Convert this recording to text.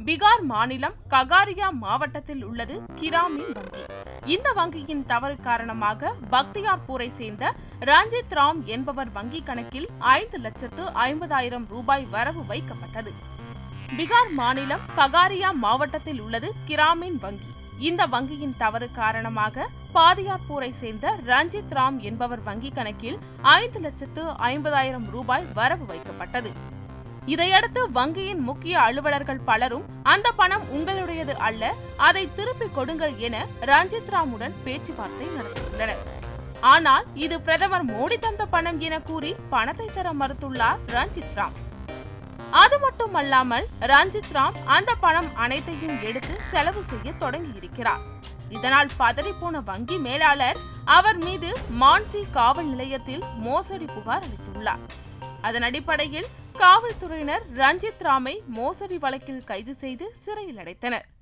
பீகார் மாநிலம் ககாரியா மாவட்டத்தில் உள்ளது கிராமின் வங்கி இந்த வங்கியின் தவறு காரணமாக பக்தியார்பூரை சேர்ந்த ரஞ்சித் ராம் என்பவர் வங்கி கணக்கில் ஐந்து லட்சத்து ஐம்பதாயிரம் ரூபாய் வரவு வைக்கப்பட்டது பீகார் மாநிலம் ககாரியா மாவட்டத்தில் உள்ளது கிராமின் வங்கி இந்த வங்கியின் தவறு காரணமாக பாதியார்பூரை சேர்ந்த ரஞ்சித் ராம் என்பவர் வங்கி கணக்கில் ஐந்து லட்சத்து ஐம்பதாயிரம் ரூபாய் வரவு வைக்கப்பட்டது இதையடுத்து வங்கியின் முக்கிய அலுவலர்கள் பலரும் அந்த பணம் உங்களுடையது அல்ல அதை திருப்பிக் கொடுங்கள் என ரஞ்சித் ராமுடன் பேச்சுவார்த்தை நடத்தியுள்ளனர் ஆனால் இது பிரதமர் மோடி தந்த பணம் என கூறி பணத்தை தர மறுத்துள்ளார் ரஞ்சித் ராம் அது மட்டுமல்லாமல் ரஞ்சித் ராம் அந்த பணம் அனைத்தையும் எடுத்து செலவு செய்ய தொடங்கியிருக்கிறார் இதனால் பதறிப்போன வங்கி மேலாளர் அவர் மீது மான்சி காவல் நிலையத்தில் மோசடி புகார் அளித்துள்ளார் அதன் அடிப்படையில் காவல்துறையினர் ரஞ்சித் ராமை மோசடி வழக்கில் கைது செய்து சிறையில் அடைத்தனர்